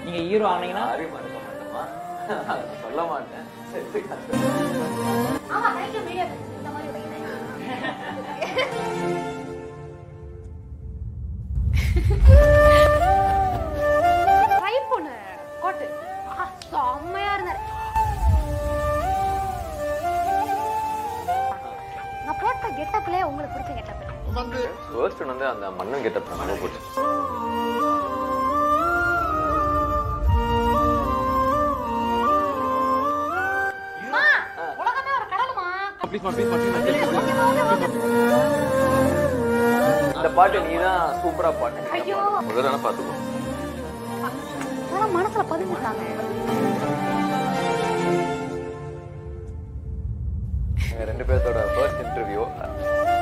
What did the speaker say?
நீங்க ஹீரோ ஆனீங்கன்னா யாரையும் மறக்க மாட்டோமா சொல்ல மாட்டேன் சரி, ஆமா கிடைக்கும் மீடியா இந்த மாதிரி வைக்கிறேன். ட்ரை பண்ணு கோட்டு ஆ, செம்மையா இருந்தாரு நான் போட்ட கெட்டப்ல உங்களுக்கு பிடிச்ச கெட்டப் ஃபர்ஸ்ட் வந்து அந்த மன்னன் கெட்டப் ரொம்ப பிடிச்சி உலகமே ஒரு கடலுமா இந்த பாட்டு நீ தான் சூப்பரா பாட்டு ஐயோ. முதல்ல பாத்துக்கோ அதெல்லாம் மனசுல பதிஞ்சுட்டாங்க எங்க ரெண்டு பேர்த்தோட ஃபர்ஸ்ட் இன்டர்வியூ